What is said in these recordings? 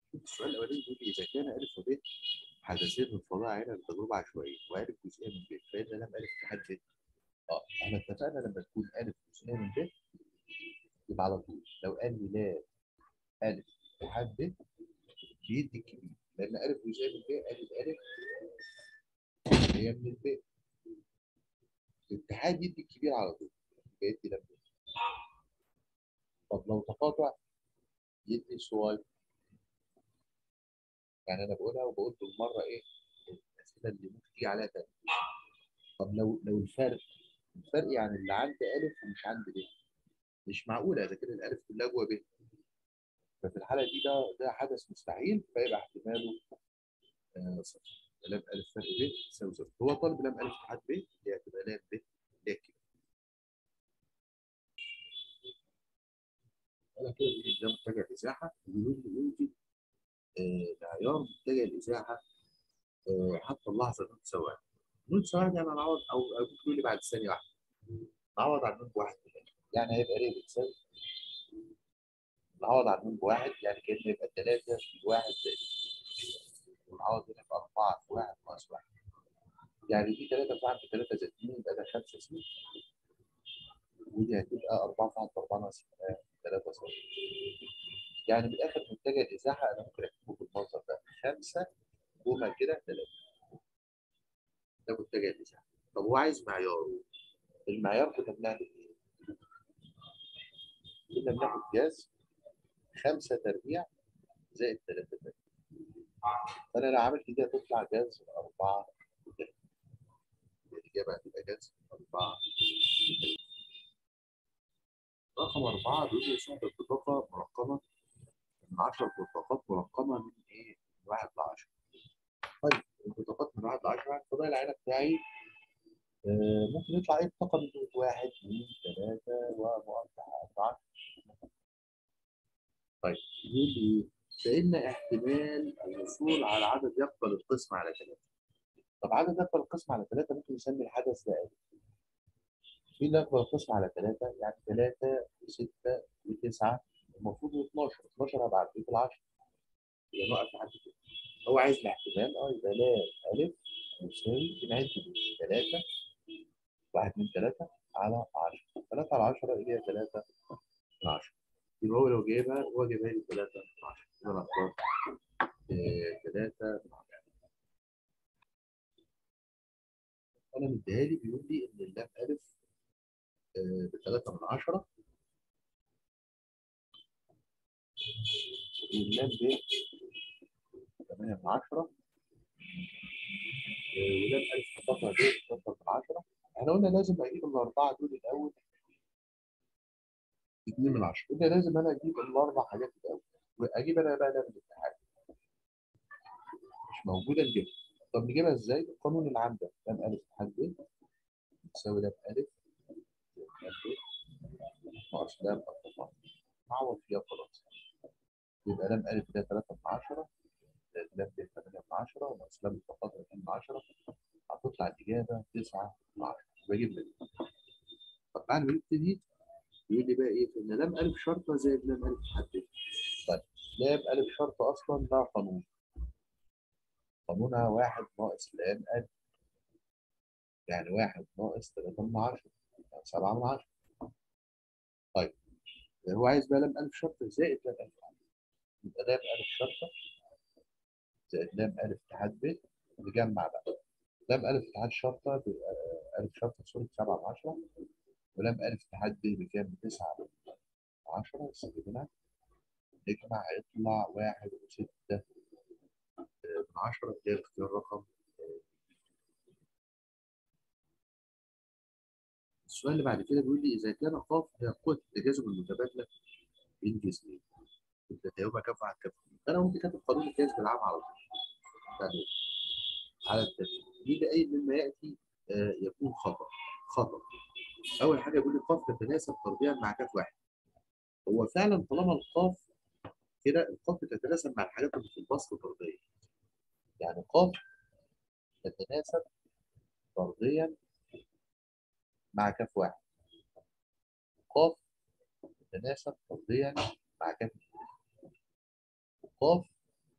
السؤال الاولاني بيقول لي اذا كان الف وب حدثين في الفضاء عينا بتجربه عشوائيه والف جزئيه من ب فان لم الف تحد ب اه احنا اتفقنا لما تكون الف جزئيه من ب يبقى على طول لو قال لي لا الف تحد ب بيدي الكبير لان الف جزئيه من ب قال الالف هي من الب الاتحاد يدي الكبير على طول يبقى يدي لم طب لو تقاطع يدي صغير يعني انا بقولها وبقول بالمره ايه الاسئله اللي ممكن تيجي عليها تاني طب لو لو الفرق الفرق يعني اللي عند الف ومش عند ب مش معقوله اذا كان الالف كلها جوه ب ففي الحاله دي ده ده حدث مستحيل فيبقى احتماله آه صفر لام الف فرق ب تساوي صفر هو طالب لام الف اتحاد ب اللي هتبقى لام ب لكن انا كده بقول ده متجه الازاحه بيقول لي يوجد معيار متجه الازاحه آه، حتى اللحظه نون سواء نون سواء يعني انا اعوض او او ممكن تقول لي بعد ثانيه واحده نعوض عن نون بواحد يعني هيبقى ليه بتساوي نعوض عن نون بواحد يعني كانه يبقى 3 في 1 زائد ونعوض هنا يبقى 4 في 1 ناقص 1 يعني دي 3 في 1 في 3 زائد 2 يبقى ده 5 س ودي هتبقى 4 في 1 في 4 ناقص 3 صفر يعني من الاخر متجه الازاحه انا ممكن اكتبه بالمنظر ده 5 جمل كده 3 ده متجه الازاحه طب هو عايز معياره المعيار كنا بنعمل ايه؟ كنا بناخد جاز 5 تربيع زائد 3 تربيع فانا لو عملت كده تطلع جاز 4 الإجابة هتبقى جاز 4 رقم أربعة بيقول لي صاحب البطاقة مرقمة من 10 بطاقات مرقمة من إيه؟ من 1 ل 10 طيب البطاقات من 1 ل 10 فضاء العينة بتاعي آه، ممكن يطلع أي بطاقة من دول 1 2 3 وأربعة طيب يقول لي فإن احتمال الوصول على عدد يقبل القسم على 3 طب عدد يقبل القسم على 3 ممكن نسمي الحدث ده ألف مين اللي يقبل القسم على 3 يعني 3 و6 و9 المفروض 12 12 هبقى عارفين في العشرة يبقى نقف لحد كده هو عايز الاحتمال اه يبقى لا الف يساوي بنعد 3 1 2 3 على 10 3 على 10 اللي هي 3 من 10 يبقى هو لو جايبها هو جايبها لي 3 من 10 يبقى انا اختار 3 من 10 انا مديها لي بيقول لي ان اللام الف ب 3 من 10 واللام ب 8 من 10 ولام الف فقط ب 3 من 10 احنا قلنا لازم اجيب الاربعه دول الاول 2 من 10 قلنا لازم انا اجيب الاربع حاجات الاول واجيب انا بقى لام الاتحاد مش موجوده نجيبها طب نجيبها ازاي؟ القانون اللي عندك لام الف اتحاد ب يساوي لام الف ناقص لام التفاضل نعوض فيها خلاص يبقى لام الف ده 3 من 10 لام ب 8 من 10 وناقص لام التفاضل 2 من 10 هتطلع الاجابه 9 من 10 بجيب لك طب بعد ما جبت دي يقول لي بقى ايه ان لام الف شرطه زائد لام الف حدد طيب لام الف شرطه اصلا لها قانون قانونها واحد ناقص لام الف يعني واحد ناقص 3 من 10 يعني 7 من 10 طيب هو عايز بقى لام الف شرطه زائد لام الف حدد يبقى لام الف شرطه زائد لام الف اتحاد ب نجمع بقى لام الف اتحاد شرطه بيبقى الف شرطه سوري 7 من 10 ولام الف اتحاد ب بكام؟ 9 من 10 استخدمنا نجمع هيطلع 1 و6 من 10 اللي هي الاختيار رقم السؤال اللي بعد كده بيقول لي اذا كان ق هي قوه التجاذب المتبادله بين جسمين التجاوب كف على كف فانا ممكن كاتب قانون الجذب العام على طول يعني على الترتيب دي لاي مما ياتي آه يكون خطا خطا اول حاجه بيقول لي قاف تتناسب طرديا مع كاف واحد هو فعلا طالما القاف كده القاف تتناسب مع الحاجات اللي في البسط طرديا يعني قاف تتناسب طرديا مع كاف واحد قاف تتناسب طرديا مع كاف اثنين وقاف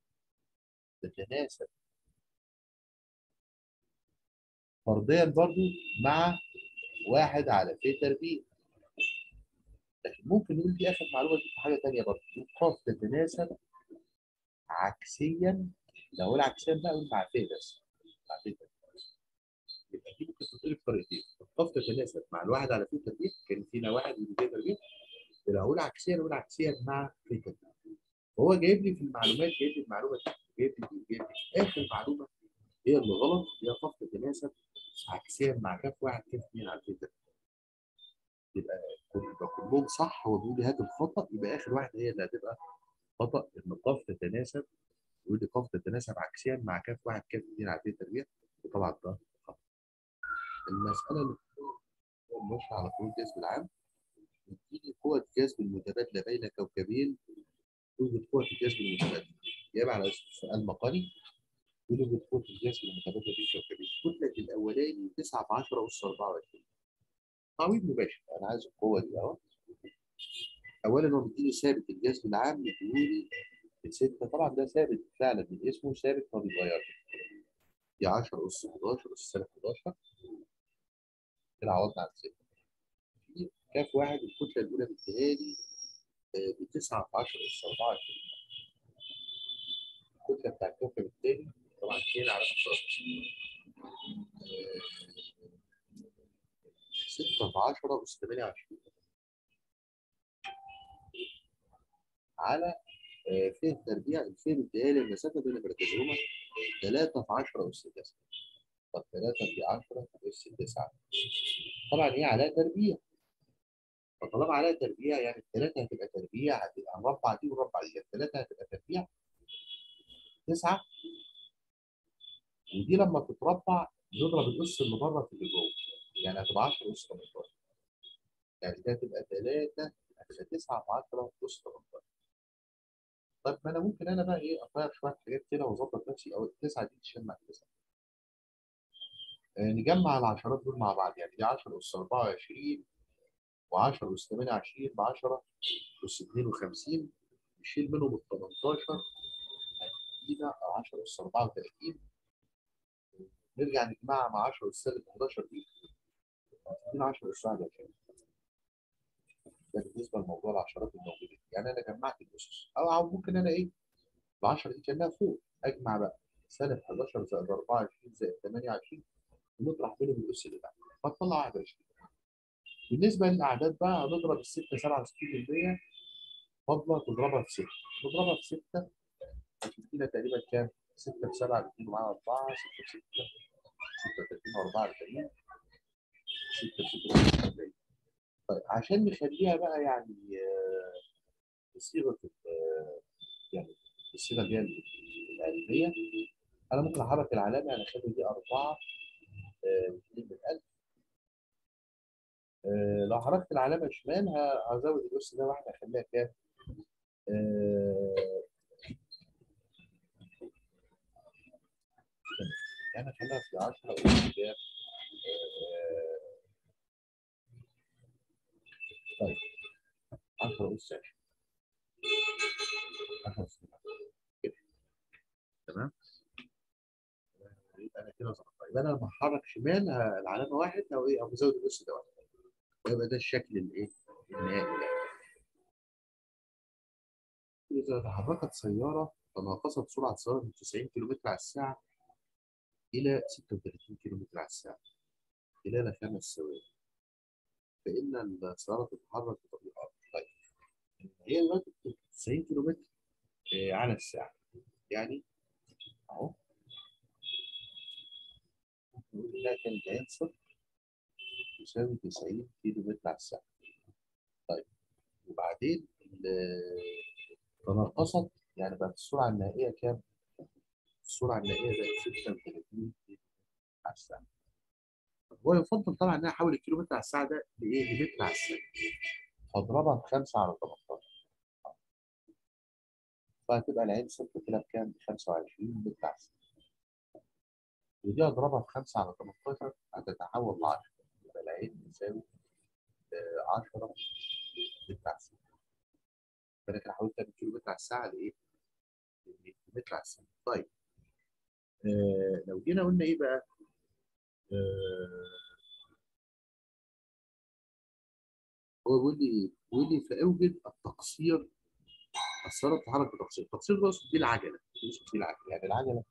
تتناسب فرديا برضو مع واحد على في تربيع لكن ممكن نقول دي اخر معلومه دي في حاجه ثانيه برضه قاف تتناسب عكسيا لو اقول عكسيا بقى اقول مع في بس مع في تربيع يبقى دي ممكن تتقلب بطريقتين القاف تتناسب مع الواحد على في تربيع كان فينا واحد ودي في تربيع ولو اقول عكسيا اقول عكسيا مع في تربيع هو جايب لي في المعلومات جايب لي المعلومه دي جايب لي دي جايب لي اخر معلومه هي اللي غلط هي قاف تتناسب عكسيا مع كاف واحد كاف اثنين على في تربيع يبقى يبقى كلهم صح هو بيقول لي هات الخطا يبقى اخر واحده هي اللي هتبقى خطا ان قاف تتناسب يقول لي قاف تتناسب عكسيا مع كاف واحد كاف اثنين على في تربيع وطبعا ده خطا المساله اللي ماشيه على قانون الجذب العام بتديني قوة جذب المتبادلة بين كوكبين توجد قوة الجذب المتبادلة جايب على سؤال مقالي توجد قوة الجذب المتبادلة بين كوكبين كتلة الأولاني 9 في 10 أس 24 تعويض مباشر أنا عايز القوة دي أهو أولا هو بيديني ثابت الجذب العام بيقولي 6 طبعا ده ثابت فعلا من اسمه ثابت ما بيتغيرش دي 10 أس 11 أس سالب 11 كده عوضنا على 6 كاف واحد الكتله الاولى بتديها لي ب 9 في 10 اس 24 الكتله بتاع الكوكب الثاني طبعا 2 على 6 في 10 اس 28 على فين تربيع الفين بتديها لي المسافه بين مركزهما 3 في 10 اس 9 طب 3 في 10 اس 9 طبعا هي عليها تربيع فطالما عليها تربيع يعني الثلاثه هتبقى تربيع هتبقى مربع دي ومربع دي الثلاثه هتبقى تربيع تسعه ودي لما تتربع نضرب الاس اللي بره في اللي جوه يعني هتبقى 10 اس 18 يعني ده هتبقى 3 هتبقى 9 في 10 اس 18 طيب ما انا ممكن انا بقى ايه اغير شويه حاجات كده واظبط نفسي او التسعه دي تشيل مع التسعه آه نجمع العشرات دول مع بعض يعني دي 10 اس 24 و10 اس 28 ب 10 اس 52 نشيل منهم ال 18 هتدينا 10 اس 34 نرجع نجمعها مع 10 اس سالب 11 دي هتدينا 10 اس 21 ده بالنسبه لموضوع العشرات الموجودين يعني انا جمعت الاسس او ممكن انا ايه ال 10 دي كانها فوق اجمع بقى سالب 11 زائد 24 زائد 28 ونطرح بينهم الاس اللي تحت فتطلع 21 بالنسبه للاعداد بقى هنضرب الستة 67% فاضله تضربها في 6 تضربها في 6 هتدينا تقريبا كام؟ 6 في 7 بتدينا معاها 4 6 في 6 36 و 44 6 في 6 40 طيب عشان نخليها بقى يعني بصيغه يعني الصيغه اللي هي العلميه انا ممكن احرك العلامه انا اخلي دي 4 2 من 1000 آه لو حركت العلامه شمال هزود الاس ده واحده اخليها كام؟ آه يعني اخليها في 10 اس كام؟ آه طيب 10 اس 10 اس تمام؟ يبقى انا كده ظبطت يبقى انا لما احرك شمال العلامه واحد او ايه او بزود الاس ده واحد ويبقى ده الشكل الايه النهائي اذا تحركت سياره تناقصت سرعه السياره من 90 كم على الساعه الى 36 كم على الساعه خلال خمس ثواني فان السياره تتحرك بطريقه طيب هي دلوقتي 90 كم على الساعه يعني اهو نقول انها كانت عين صفر يساوي 90 كيلو متر على الساعة. طيب وبعدين تناقصت يعني بقت السرعة النهائية كام؟ السرعة النهائية بقت 36 كيلو على الساعة. هو يفضل طبعا ان انا احول الكيلو متر على الساعة ده لايه؟ لمتر على الساعة. فاضربها ب 5 على 18. فهتبقى العين صفر كده بكام؟ ب 25 متر على الساعة. ودي اضربها في 5 على 18 هتتحول ل 10 يبقى العين يساوي 10 متر على الساعه فانا كده حولت من كيلو متر على الساعه لايه؟ متر على الساعه طيب آه لو جينا قلنا ايه بقى آه هو بيقول لي ايه؟ بيقول لي فاوجد التقصير السياره بتتحرك بتقصير التقصير ده يقصد بيه العجله يقصد بيه العجله يعني العجله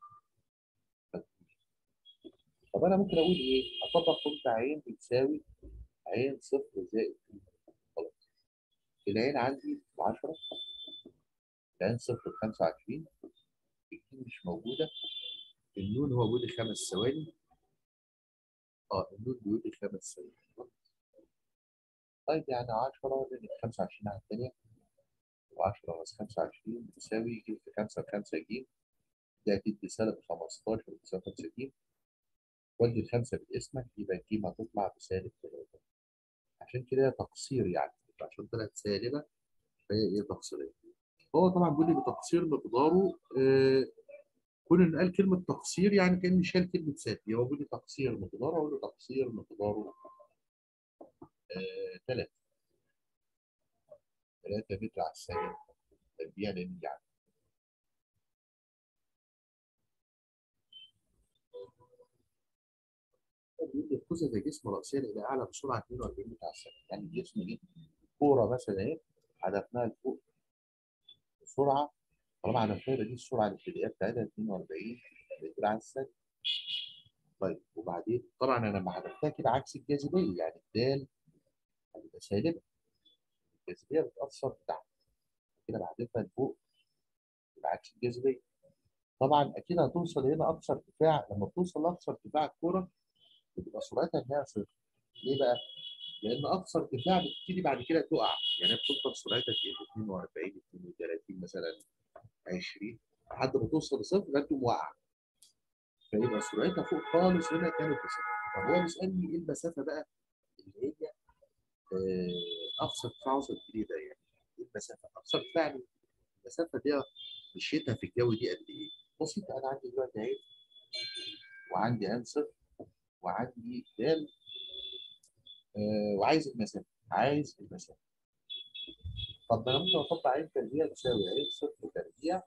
طب انا ممكن اقول ايه؟ اطبق قيمه عين بتساوي عين صفر زائد خلاص العين عندي ب 10 العين صفر ب 25 الجيم مش موجوده النون هو بيقول لي خمس ثواني اه النون بيقول لي خمس ثواني طيب يعني 10 لان 25 على الثانيه و10 ناقص 25 بتساوي جيم في 5 ب 5 جيم دي هتدي سالب 15 بتساوي 5 جيم ودي الخمسه باسمك يبقى الجيم هتطلع بسالب 3 عشان كده تقصير يعني عشان طلعت سالبه فهي ايه تقصيريه هو طبعا بيقول لي بتقصير مقداره آه كون ان قال كلمه تقصير يعني كان شال كلمه سالب هو بيقول لي تقصير مقداره اقول له تقصير مقداره 3 3 متر على الثانيه تربيع لان يعني بيقول لي قفز جسم راسيا الى اعلى بسرعه 42 متر على الثانيه يعني الجسم دي كوره مثلا ايه هدفناها لفوق بسرعه طالما هدفناها يبقى دي السرعه الابتدائيه بتاعتها 42 متر على الثانيه طيب وبعدين طبعا انا لما هدفتها كده عكس الجاذبيه يعني الدال هتبقى سالبه الجاذبيه بتاثر تحت كده بحذفها لفوق يبقى عكس الجاذبيه طبعا اكيد هتوصل هنا اقصى ارتفاع لما توصل لاقصى ارتفاع الكوره بتبقى سرعتها انها صفر ليه بقى؟ لان اقصى ارتفاع بتبتدي بعد كده تقع يعني بتفضل سرعتها في 42 32 مثلا 20 لحد ما توصل لصفر لا تقوم واقعه فيبقى سرعتها فوق خالص هنا كانت بصفر طب هو بيسالني ايه المسافه بقى اللي هي اقصى ارتفاع وصلت اليه ده يعني ايه المسافه؟ اقصى ارتفاع يعني المسافه دي مشيتها في الجو دي قد ايه؟ بسيطه انا عندي دلوقتي اهي وعندي انسر وعندي دال آه وعايز المسافه عايز المسافه طب انا ممكن اطبق عين تربيع تساوي عين صفر تربيع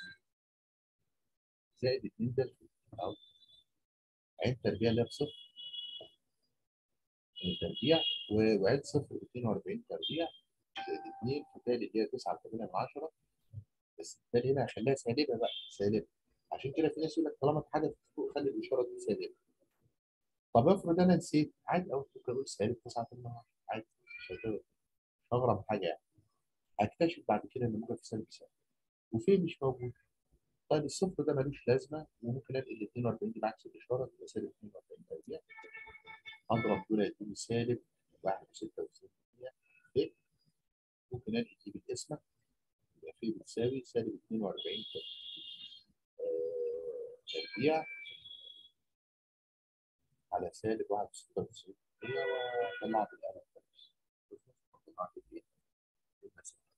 زائد 2 دال او عين تربيع اللي هي بصفر تربيع وعين صفر ب 42 تربيع زائد 2 فبالتالي اللي هي 9 8 من 10 بس بالتالي هنا هخليها سالبه بقى سالبه عشان كده في ناس يقول لك طالما اتحدث فوق خلي الاشاره دي سالبه طب افرض انا نسيت عادي قوي ممكن اقول سالب 9 في المية عادي مش اغرب حاجه يعني هكتشف بعد كده ان ممكن في سالب سالب وفين مش موجود طيب الصفر ده ملوش لازمه وممكن انقل ال 42 دي بعكس الاشاره تبقى سالب 42 تربيع اضرب دول يديني سالب 1.66 ممكن انقل دي بالاسمك يبقى في بتساوي سالب 42 تربيع على سالب 1.96 وطلعت الآلة